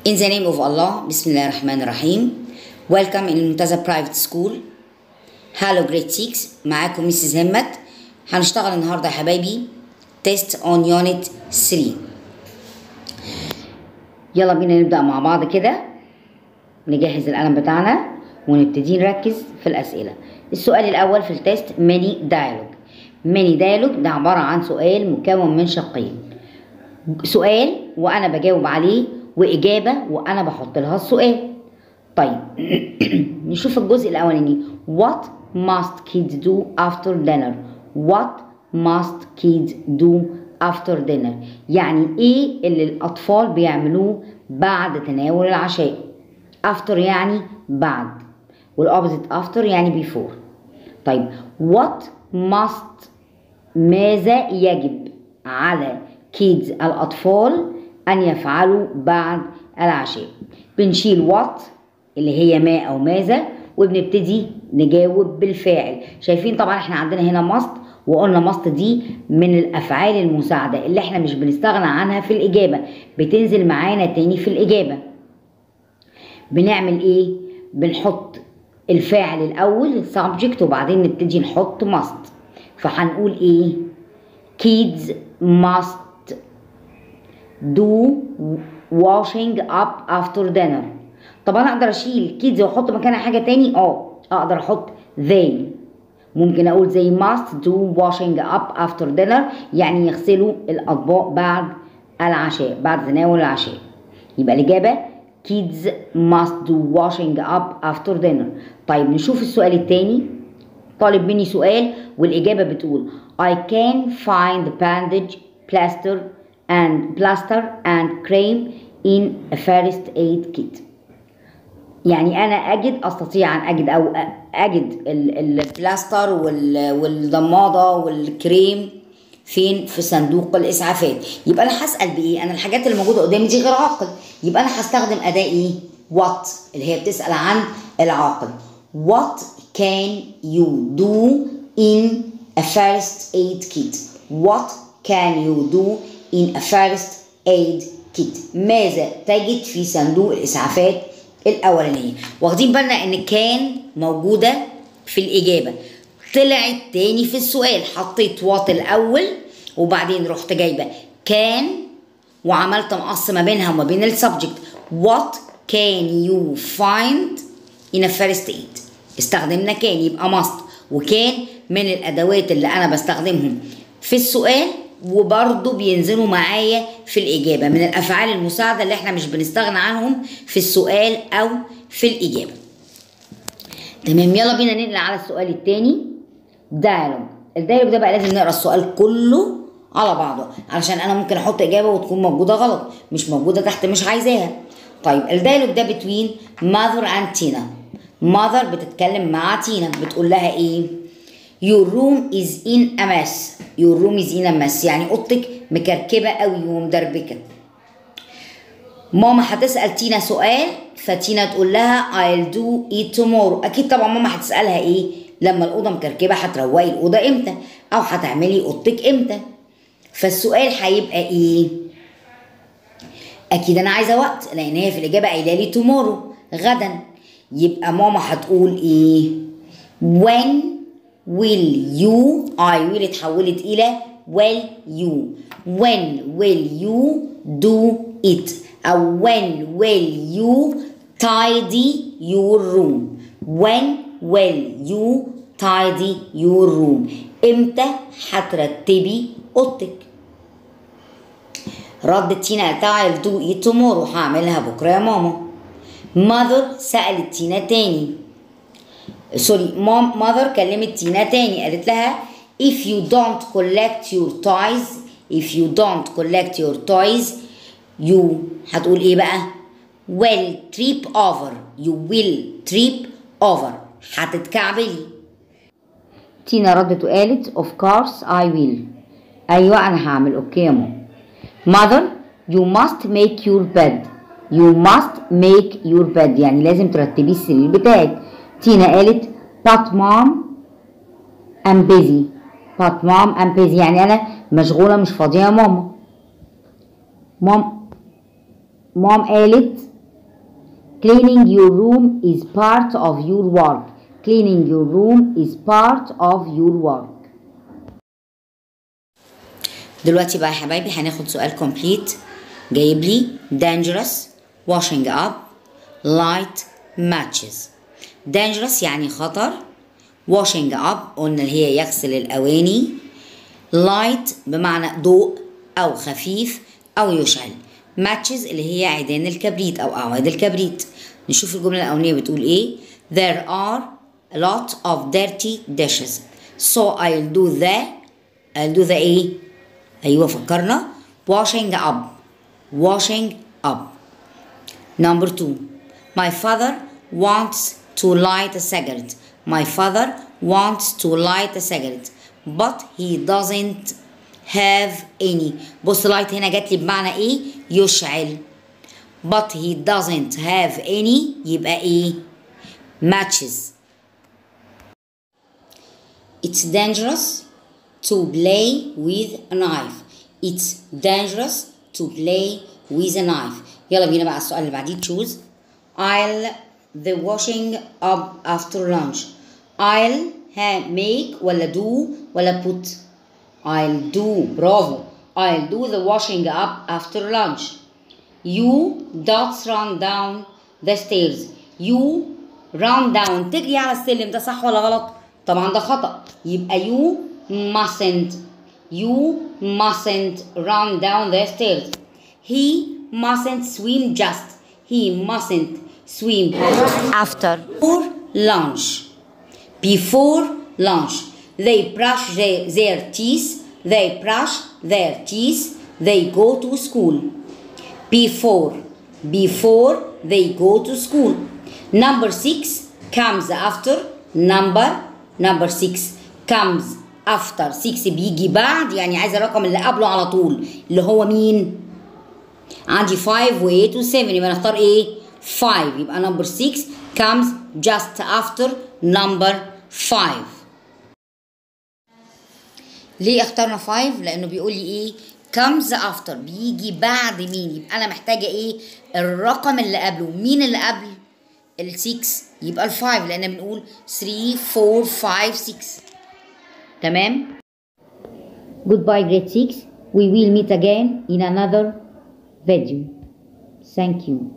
In the name of Allah, Bismillah ar-Rahman ar-Rahim. Welcome in Muntaza Private School. Hello grade 6 معاكم ميسيس همت هنشتغل النهارده يا حبايبي تيست اون يونت 3 يلا بينا نبدأ مع بعض كده نجهز القلم بتاعنا ونبتدي نركز في الأسئلة السؤال الأول في التيست ميني دايلوج ميني دايلوج ده عبارة عن سؤال مكون من شقين سؤال وأنا بجاوب عليه وإجابة وأنا بحط لها السؤال طيب نشوف الجزء الأولاني What must kids do after dinner What must kids do after dinner يعني إيه اللي الأطفال بيعملوه بعد تناول العشاء after يعني بعد والopposite after يعني before طيب what must ماذا يجب على kids الأطفال أن يفعلوا بعد العشاء بنشيل what اللي هي ما أو ماذا وبنبتدي نجاوب بالفاعل شايفين طبعا احنا عندنا هنا must وقلنا must دي من الأفعال المساعدة اللي احنا مش بنستغنى عنها في الإجابة بتنزل معانا تاني في الإجابة بنعمل ايه بنحط الفاعل الأول subject وبعدين نبتدي نحط must فهنقول ايه kids must do washing up after dinner طب انا اقدر اشيل kids واحط مكانها حاجه تاني اه اقدر احط they ممكن اقول they must do washing up after dinner يعني يغسلوا الاطباق بعد العشاء بعد تناول العشاء يبقى الاجابه kids must do washing up after dinner طيب نشوف السؤال التاني طالب مني سؤال والاجابه بتقول I can find bandage plaster and plaster and cream in a first aid kit يعني انا اجد استطيع ان اجد او اجد البلاستر والضماده والكريم فين في صندوق الاسعافات يبقى انا هسال بايه انا الحاجات اللي موجوده قدامي دي غير عاقل يبقى انا هستخدم اداه ايه وات اللي هي بتسال عن العاقل what can you do in a first aid kit what can you do in a first aid kit ماذا تجد في صندوق الاسعافات الاولانيه واخدين بالنا ان كان موجوده في الاجابه طلعت تاني في السؤال حطيت وات الاول وبعدين رحت جايبه كان وعملت مقص ما بينها وما بين السبجكت what can you find in a first aid استخدمنا كان يبقى must وكان من الادوات اللي انا بستخدمهم في السؤال وبرضه بينزلوا معايا في الإجابة من الأفعال المساعدة اللي احنا مش بنستغنى عنهم في السؤال أو في الإجابة تمام يلا بينا ننقل على السؤال التاني دايلوج الدايلوج ده بقى لازم نقرا السؤال كله على بعضه علشان انا ممكن احط اجابه وتكون موجوده غلط مش موجوده تحت مش عايزاها طيب الدايلوج ده بتوين ماذر اند تينا ماذر بتتكلم مع تينا بتقول لها ايه Your room is in a mess. Your room is in a mess. يعني اوضتك مكركبه قوي ومدربكه. ماما هتسال تينا سؤال فتينا تقول لها I'll do it tomorrow. اكيد طبعا ماما هتسالها ايه؟ لما الاوضه مكركبه هتروقي الاوضه امتى؟ او هتعملي اوضتك امتى؟ فالسؤال هيبقى ايه؟ اكيد انا عايزه وقت لان هي في الاجابه قايله لي tomorrow غدا. يبقى ماما هتقول ايه؟ when will you I will اتحولت إلى will you when will you do it أو when will you tidy your room when will you tidy your room امتى هترتبي اوضتك ردت تينا قالت I'll do it tomorrow هعملها بكره يا ماما mother سألت تينا تاني سوري مام ماذر كلمت تينا تاني قالت لها if you don't collect your toys if you don't collect your toys you هتقول ايه بقى will trip over you will trip over هتتكعبلي تينا ردت وقالت of course I will ايوه انا هعمل اوكي يا ماما mother you must make your bed you must make your bed يعني لازم ترتبي السرير بتاعك تينا قالت but mom I'm busy but mom I'm busy يعني أنا مشغولة مش فاضية يا ماما مام مام قالت cleaning your room is part of your work cleaning your room is part of your work دلوقتي بقى يا حبايبي هناخد سؤال complete جايب لي dangerous washing up light matches dangerous يعني خطر washing up قلنا اللي هي يغسل الأواني light بمعنى ضوء أو خفيف أو يشعل matches اللي هي عيدان الكبريت أو أعواد الكبريت نشوف الجملة الأولانية بتقول إيه there are a lot of dirty dishes so I'll do the I'll do the إيه أيوة فكرنا washing up washing up number two my father wants to light a cigarette my father wants to light a cigarette but he doesn't have any بص light هنا جات لي بمعنى ايه يشعل but he doesn't have any يبقى ايه matches it's dangerous to play with a knife it's dangerous to play with a knife يلا بينا بقى السؤال اللي بعديه choose I'll the washing up after lunch I'll ha make ولا do ولا put I'll do برافو I'll do the washing up after lunch you dots run down the stairs you run down تجري على السلم ده صح ولا غلط طبعا ده خطأ يبقى you mustn't you mustn't run down the stairs he mustn't swim just he mustn't swim after before lunch before lunch they brush their, their teeth they brush their teeth they go to school before before they go to school number six comes after number number six comes after 6 بيجي بعد يعني عايز الرقم اللي قبله على طول اللي هو مين عندي 5 و 8 و 7 يبقى نختار ايه 5 يبقى number 6 comes just after number 5 ليه اخترنا 5 لانه بيقول لي ايه comes after بيجي بعد مين يبقى انا محتاجه ايه الرقم اللي قبله مين اللي قبل ال 6 يبقى ال 5 لان بنقول 3 4 5 6 تمام goodbye grade 6 we will meet again in another video thank you